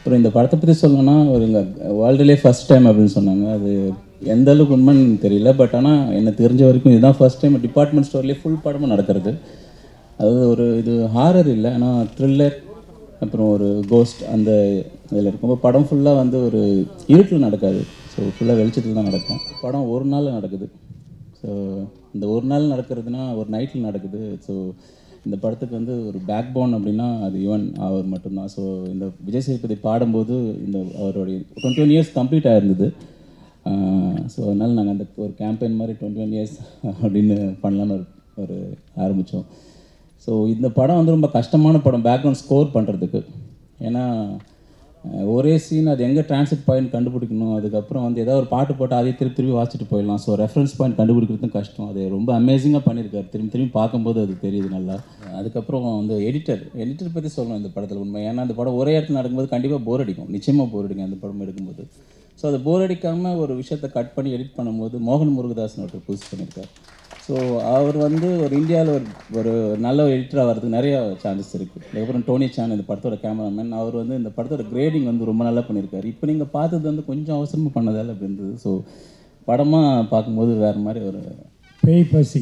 அப்புறம் இந்த படத்தை பற்றி சொல்லணும்னா ஒரு இந்த வேர்ல்டுலேயே ஃபஸ்ட் டைம் அப்படின்னு சொன்னாங்க அது எந்த அளவுக்கு உண்மைன்னு தெரியல பட் ஆனால் எனக்கு தெரிஞ்ச வரைக்கும் இதுதான் ஃபர்ஸ்ட் டைம் டிபார்ட்மெண்ட் ஸ்டோர்லேயே ஃபுல் படமும் நடக்கிறது அதாவது ஒரு இது ஹாரர் இல்லை ஆனால் த்ரில்லர் அப்புறம் ஒரு கோஸ்ட் அந்த இதில் இருக்கும்போது படம் ஃபுல்லாக வந்து ஒரு இருட்டில் நடக்காது ஸோ ஃபுல்லாக வெளிச்சத்தில் தான் நடக்கும் படம் ஒரு நாள் நடக்குது ஸோ இந்த ஒரு நாள் நடக்கிறதுனா ஒரு நைட்டில் நடக்குது ஸோ இந்த படத்துக்கு வந்து ஒரு பேக் போன் அப்படின்னா அது ஈவன் அவர் மட்டும்தான் ஸோ இந்த விஜய் சேதுபதி பாடும்போது இந்த அவருடைய டுவெண்ட்டி ஒன் இயர்ஸ் கம்ப்ளீட் ஆயிருந்தது ஸோ அதனால் நாங்கள் அந்த ஒரு கேம்பெயின் மாதிரி டுவெண்ட்டி ஒன் இயர்ஸ் அப்படின்னு பண்ணலான்னு ஒரு ஒரு ஆரம்பித்தோம் ஸோ இந்த படம் வந்து ரொம்ப கஷ்டமான படம் பேக்ரவுண்ட் ஸ்கோர் பண்ணுறதுக்கு ஏன்னா அஹ், ஒரே சீன் அது எங்கே டிரான்சிட் பாயிண்ட் கண்டுபிடிக்கணும் அதுக்கப்புறம் வந்து ஏதாவது ஒரு பாட்டு போட்டு அதையே திருப்பி திருப்பி வாசிச்சுட்டு போயிடலாம் ஸோ ரெஃபரன்ஸ் பாயிண்ட் கண்டுபிடிக்கிறதும் கஷ்டம் அது ரொம்ப அமேசிங்காக பண்ணியிருக்காரு திரும்பி திரும்பி பார்க்கும்போது அது தெரியுது நல்லா அதுக்கப்புறம் வந்து எடிட்டர் எடிட்டர் பற்றி சொல்லணும் இந்த படத்தில் உண்மை ஏன்னா அந்த படம் ஒரே இடத்துல நடக்கும்போது கண்டிப்பாக போர் அடிக்கும் நிச்சயமாக போர் அடிக்கும் அந்த படம் எடுக்கும்போது ஸோ அது போர் அடிக்காமல் ஒரு விஷயத்தை கட் பண்ணி எடிட் பண்ணும்போது மோகன் முருகதாசன் ஒருத்தர் புதுசு பண்ணியிருக்கார் ஸோ அவர் வந்து ஒரு இந்தியாவில் ஒரு ஒரு நல்ல எடிட்டராக வரதுக்கு நிறைய சான்சஸ் இருக்குது அதுக்கப்புறம் டோனி சான் இந்த படத்தோட கேமராமேன் அவர் வந்து இந்த படத்தோட கிரேடிங் வந்து ரொம்ப நல்லா பண்ணியிருக்காரு இப்போ நீங்கள் பார்த்தது வந்து கொஞ்சம் அவசரமாக பண்ணதால் அப்படி இருந்தது ஸோ படமாக பார்க்கும்போது வேறு மாதிரி ஒரு பேய் பசி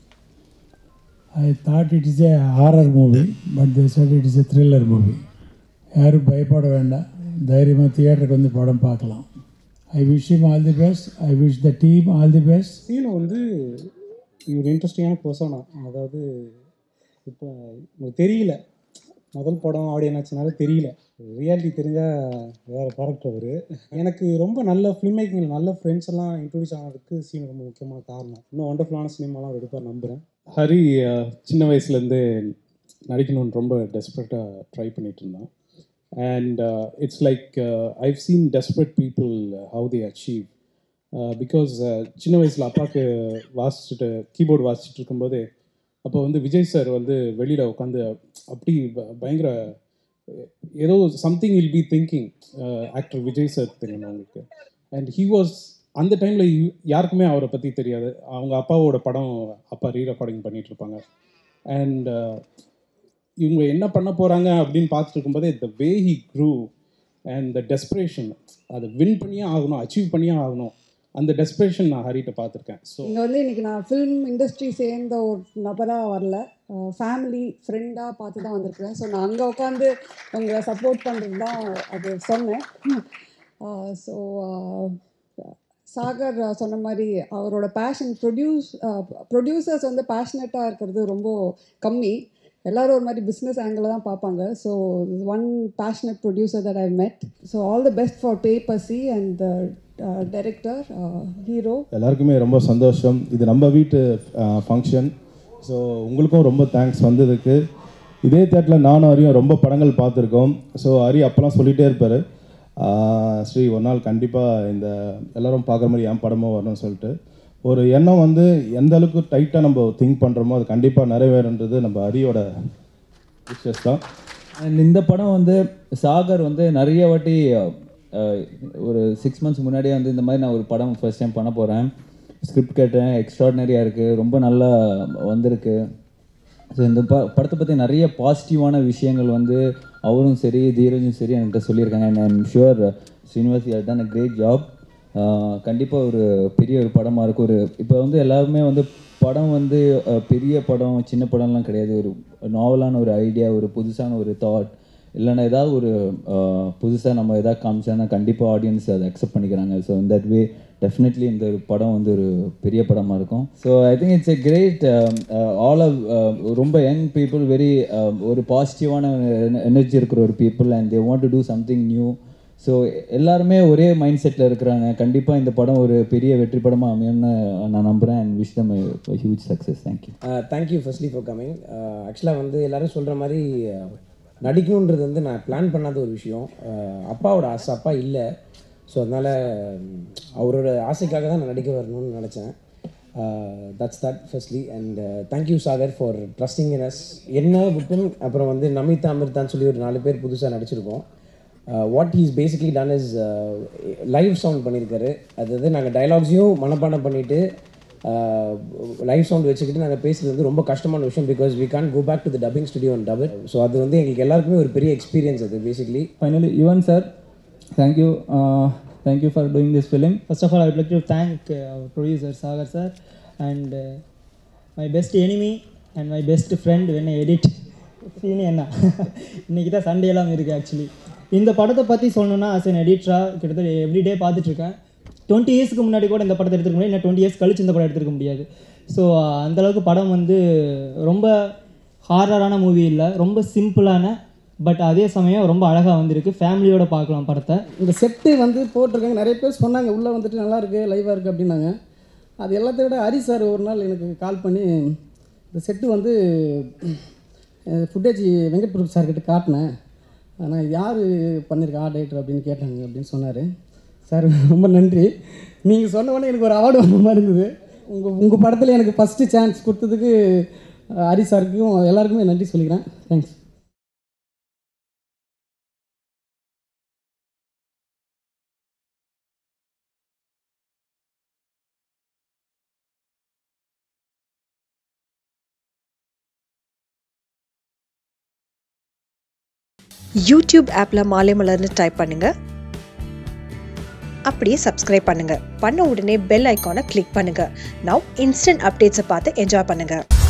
I thought it is a horror movie but they said it is a thriller movie யாரும் பயப்பட வேண்டாம் தைரியமாக தியேட்டருக்கு வந்து படம் பார்க்கலாம் I wish him all the best I wish the team all the best Seenu வந்து ஒரு இன்ட்ரெஸ்டிங்கான பர்சனா அதாவது இப்போ உங்களுக்கு தெரியல முதல் படம் ஆடியன் ஆச்சுனால தெரியல ரியாலிட்டி தெரிஞ்சால் வேறு கேரக்டர் அவர் எனக்கு ரொம்ப நல்ல ஃபிலிம் மேக்கிங் நல்ல ஃப்ரெண்ட்ஸ் எல்லாம் இன்ட்ரடியூஸ் ஆனதுக்கு சீன் ரொம்ப முக்கியமான காரணம் இன்னும் ஒண்டர்ஃபுல்லான சினிமாலாம் அவர் எடுப்பார் நம்புகிறேன் ஹரி அஹ், சின்ன வயசுலேருந்து நடிக்கணும்னு ரொம்ப டெஸ்பரேட்டாக ட்ரை பண்ணிட்டு இருந்தான் and it's like I've seen desperate people how they achieve because சின்ன வயசில் அப்பாவுக்கு வாசிச்சுட்டு கீபோர்டு வாசிச்சுட்டு இருக்கும்போது அப்போ வந்து விஜய் சார் வந்து வெளியில் உட்காந்து அப்படி ப- பயங்கர அஹ், ஏதோ something will be thinking actor Vijay sir தெரியும் அவங்களுக்கு அண்ட் ஹீ வாஸ் அந்த டைமில் யாருக்குமே அவரை பற்றி தெரியாது அவங்க அப்பாவோட படம் அப்பா ரீ ரெக்கார்டிங் பண்ணிட்டு இருப்பாங்க அண்ட் இவங்க என்ன பண்ண போகிறாங்க அப்படின்னு பார்த்துட்டு இருக்கும்போதே the way he grew and the desperation அதை வின் பண்ணியே ஆகணும் அச்சீவ் பண்ணியே ஆகணும் அந்த டெஸ்பிரேஷன் நான் ஹரிட்ட பார்த்துருக்கேன் ஸோ இங்கே வந்து இன்றைக்கி நான் ஃபிலிம் இண்டஸ்ட்ரி சேர்ந்த ஒரு நபராக வரல ஃபேமிலி ஃப்ரெண்டாக பார்த்து தான் வந்திருக்கிறேன் ஸோ நான் அங்கே உட்காந்து உங்களை சப்போர்ட் பண்ணுறது தான் அது சொன்னேன் ஸோ சாகர் uh, சொன்ன மாதிரி அவரோட பேஷன் ப்ரொடியூஸ் ப்ரொடியூசர்ஸ் வந்து பேஷனட்டாக இருக்கிறது ரொம்ப கம்மி எல்லாரும் ஒரு மாதிரி பிஸ்னஸ் ஆங்கிள் தான் பார்ப்பாங்க so one passionate producer that I met so all the best for Pei Pasi and director hero எல்லாருக்குமே ரொம்ப சந்தோஷம் இது நம்ம வீட்டு ஃபங்க்ஷன் ஸோ உங்களுக்கும் ரொம்ப தேங்க்ஸ் வந்ததுக்கு இதே தேட்டரில் நானும் அரியும் ரொம்ப படங்கள் பார்த்துருக்கோம் ஸோ அரி அப்போல்லாம் சொல்லிகிட்டே இருப்பார் ஸ்ரீ ஒரு நாள் கண்டிப்பாக இந்த எல்லாரும் பார்க்குற மாதிரி என் படமும் வரணும்னு சொல்லிட்டு ஒரு எண்ணம் வந்து எந்த அளவுக்கு டைட்டாக நம்ம திங்க் பண்ணுறோமோ அது கண்டிப்பாக நிறைவேறுன்றது நம்ம அரியோட விஷஸ் தான் அண்ட் இந்த படம் வந்து சாகர் வந்து நிறைய வாட்டி அஹ், ஒரு சிக்ஸ் மந்த்ஸ் முன்னாடியே வந்து இந்த மாதிரி நான் ஒரு படம் ஃபர்ஸ்ட் டைம் பண்ண போகிறேன் ஸ்கிரிப்ட் கேட்டேன் எக்ஸ்ட்ராடினரியாக இருக்குது ரொம்ப நல்லா வந்திருக்கு ஸோ இந்த ப படத்தை பற்றி நிறைய பாசிட்டிவான விஷயங்கள் வந்து அவரும் சரி தீரஜும் சரி என்கிட்ட சொல்லியிருக்காங்க and I'm sure Srinivas you done a great job கண்டிப்பாக ஒரு பெரிய ஒரு படமாக இருக்கும் ஒரு இப்போ வந்து எல்லாருமே வந்து படம் வந்து அஹ், பெரிய படம் சின்ன படம்லாம் கிடையாது ஒரு நாவலான ஒரு ஐடியா ஒரு புதுசான ஒரு தாட் இல்லைன்னா ஏதாவது ஒரு புதுசாக நம்ம எதாவது காமிச்சோன்னா கண்டிப்பாக ஆடியன்ஸ் அதை அக்செப்ட் பண்ணிக்கிறாங்க ஸோ இந்த தட் வே டெஃபினெட்லி இந்த ஒரு படம் வந்து ஒரு பெரிய படமாக இருக்கும் so I think it's a great all of ரொம்ப யங் பீப்புள் வெரி ஒரு பாசிட்டிவான எனர்ஜி இருக்கிற ஒரு people and they want to do something new so எல்லாருமே ஒரே மைண்ட் செட்டில் இருக்கிறாங்க கண்டிப்பாக இந்த படம் ஒரு பெரிய வெற்றி படமாக அமையும்னு நான் நம்புகிறேன் and wish them huge success thank you thank you firstly for coming ஆக்சுவலாக வந்து எல்லாரும் சொல்கிற மாதிரி uh, நடிக்கணுன்றது வந்து நான் பிளான் பண்ணாத ஒரு விஷயம் Uh, அப்பாவோட ஆசை அப்பா இல்லை ஸோ அதனால் அவரோட ஆசைக்காக தான் நான் நடிக்க வரணும்னு நினச்சேன் that's that firstly and thank you Sagar for trusting in us என்ன விப்பின் அப்புறம் வந்து நமிதா அமிர்தான்னு சொல்லி ஒரு நாலு பேர் புதுசாக நடிச்சிருக்கோம் what he's basically done is live sound பண்ணியிருக்காரு அதாவது நாங்கள் டைலாக்ஸையும் மனப்பாடம் பண்ணிவிட்டு லைவ் சவுண்ட் வச்சுக்கிட்டு நாங்கள் பேசுறது வந்து ரொம்ப கஷ்டமான விஷயம் because we can go back to the dubbing studio and double so அது வந்து எங்களுக்கு எல்லாருக்குமே ஒரு பெரிய எக்ஸ்பீரியன்ஸ் அது basically Finally, Yuvan sir, thank you. Uh, thank you for doing this film. First of all, I would like to thank uh, our producer Sagar sir and uh, my best enemy and my best friend when I edit. சீனி என்ன இன்றைக்கி தான் Sunday எல்லாம் இருக்குது actually இந்த படத்தை பற்றி சொல்லணும்னா அஸ் என் எடிட்டராக கிட்டத்தட்ட எவ்ரிடே பார்த்துட்ருக்கேன் டுவெண்ட்டி இயர்ஸ்க்கு முன்னாடி கூட இந்த படத்தை எடுத்துக்க முடியாது இல்லை டுவெண்ட்டி இயர்ஸ் கழிச்சு இந்த படம் எடுத்துக்க முடியாது ஸோ அந்தளவுக்கு படம் வந்து ரொம்ப ஹாரரான மூவி இல்லை ரொம்ப சிம்பிளான பட் அதே சமயம் ரொம்ப அழகாக வந்திருக்கு ஃபேமிலியோட பார்க்கலாம் படத்தை இந்த செட்டு வந்து போட்டிருக்காங்க நிறைய பேர் சொன்னாங்க உள்ளே வந்துட்டு நல்லா இருக்கு லைவாக இருக்குது அப்படின்னாங்க அது எல்லாத்தையும் விட ஹரி சார் ஒரு நாள் எனக்கு கால் பண்ணி இந்த செட்டு வந்து ஃபுட்டேஜ் வெங்கட் பிரபு சார்கிட்ட காட்டினேன் ஆனால் இது யார் பண்ணியிருக்கா ஆர்ட் டைரக்டர் அப்படின்னு கேட்டாங்க அப்படின்னு சொன்னார் சார் ரொம்ப நன்றி நீங்கள் சொன்ன உடனே எனக்கு ஒரு அவார்டு வந்த மாதிரி இருந்தது உங்கள் உங்கள் படத்தில் எனக்கு ஃபஸ்ட்டு சான்ஸ் கொடுத்ததுக்கு அஹ், ஹரி சாருக்கும் எல்லாருக்குமே நன்றி சொல்லிக்கிறேன் தேங்க்ஸ் யூடியூப் ஆப்பில் மாலை மலர்னு டைப் பண்ணுங்க அப்படியே சப்ஸ்கிரைப் பண்ணுங்க பண்ண உடனே பெல் ஐக்கானை கிளிக் பண்ணுங்க நவ் இன்ஸ்டன்ட் அப்டேட்ஸை பார்த்து என்ஜாய் பண்ணுங்க